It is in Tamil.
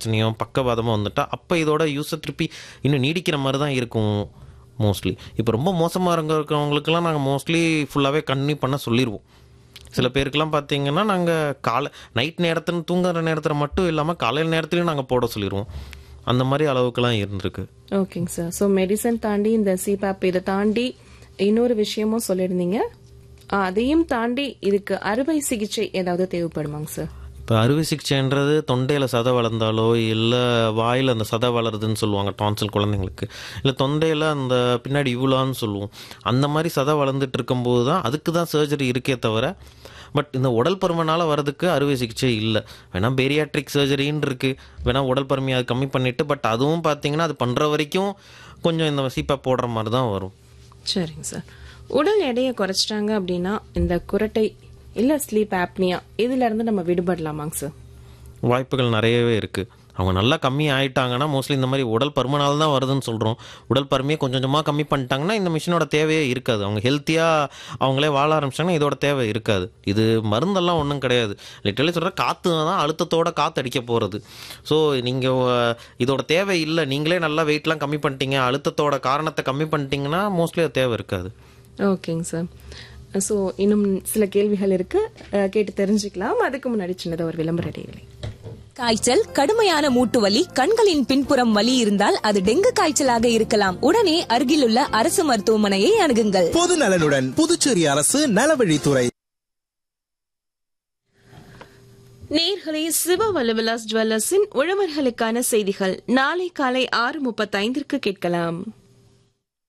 பிரச்சனையோ பக்கவாதமோ வந்துட்டா அப்போ இதோட யூஸை திருப்பி இன்னும் நீடிக்கிற மாதிரி தான் இருக்கும் மோஸ்ட்லி இப்போ ரொம்ப மோசமாக இருக்க இருக்கிறவங்களுக்குலாம் நாங்கள் மோஸ்ட்லி ஃபுல்லாகவே கன்னியூ பண்ண சொல்லிடுவோம் சில பேருக்குலாம் பார்த்தீங்கன்னா நாங்கள் காலை நைட் நேரத்தில் தூங்குற நேரத்தில் மட்டும் இல்லாமல் காலையில் நேரத்துலையும் நாங்கள் போட சொல்லிடுவோம் அந்த மாதிரி அளவுக்குலாம் இருந்திருக்கு ஓகேங்க சார் ஸோ மெடிசன் தாண்டி இந்த சிபாப் இதை தாண்டி இன்னொரு விஷயமும் சொல்லியிருந்தீங்க ஆ, அதையும் தாண்டி இதுக்கு அறுவை சிகிச்சை ஏதாவது தேவைப்படுமாங்க சார் இப்போ அறுவை சிகிச்சைன்றது தொண்டையில் சதை வளர்ந்தாலோ இல்லை வாயில் அந்த சதை வளருதுன்னு சொல்லுவாங்க டான்சில் குழந்தைங்களுக்கு இல்லை தொண்டையில் அந்த பின்னாடி இவ்வளோன்னு சொல்லுவோம் அந்த மாதிரி சதை வளர்ந்துட்டு இருக்கும்போது தான் அதுக்கு தான் சர்ஜரி இருக்கே தவிர பட் இந்த உடல் பருமனால் வரதுக்கு அறுவை சிகிச்சை இல்லை வேணா பேரியாட்ரிக் சர்ஜரின்னு இருக்குது வேணா உடல் பருமையை அது கம்மி பண்ணிட்டு பட் அதுவும் பார்த்தீங்கன்னா அது பண்ணுற வரைக்கும் கொஞ்சம் இந்த சீப்பா போடுற மாதிரி தான் வரும் சரிங்க சார் உடல் எடையை குறைச்சிட்டாங்க அப்படின்னா இந்த குரட்டை இல்ல ஸ்லீப் ஆப்னியா இதுல இருந்து நம்ம விடுபடலாமாங்க சார் வாய்ப்புகள் நிறையவே இருக்குது அவங்க நல்லா கம்மி ஆயிட்டாங்கன்னா மோஸ்ட்லி இந்த மாதிரி உடல் பருமனால் தான் வருதுன்னு சொல்கிறோம் உடல் பருமையை கொஞ்சம் கொஞ்சமாக கம்மி பண்ணிட்டாங்கன்னா இந்த மிஷினோட தேவையே இருக்காது அவங்க ஹெல்த்தியாக அவங்களே வாழ ஆரம்பிச்சிட்டாங்கன்னா இதோட தேவை இருக்காது இது மருந்தெல்லாம் ஒன்றும் கிடையாது லிட்டரலி சொல்கிற காற்று தான் அழுத்தத்தோட காற்று அடிக்க போகிறது ஸோ நீங்கள் இதோட தேவை இல்லை நீங்களே நல்லா வெயிட்லாம் கம்மி பண்ணிட்டீங்க அழுத்தத்தோட காரணத்தை கம்மி பண்ணிட்டீங்கன்னா மோஸ்ட்லி அது தேவை இருக்காது ஓகேங்க சார் ஸோ இன்னும் சில கேள்விகள் இருக்கு அஹ், கேட்டு தெரிஞ்சுக்கலாம் அதுக்கு முன்னாடி சின்னதாக ஒரு விளம்பர இடைவேளை காய்ச்சல் கடுமையான மூட்டு வலி கண்களின் பின்புறம் வலி இருந்தால் அது டெங்கு காய்ச்சலாக இருக்கலாம் உடனே அருகிலுள்ள அரசு மருத்துவமனையை அணுகுங்கள் பொது நலனுடன் புதுச்சேரி அரசு நலவழித்துறை நேர்களே சிவ வல்லவிலாஸ் ஜுவல்லர்ஸின் உழவர்களுக்கான செய்திகள் நாளை காலை ஆறு முப்பத்தைந்திற்கு கேட்கலாம்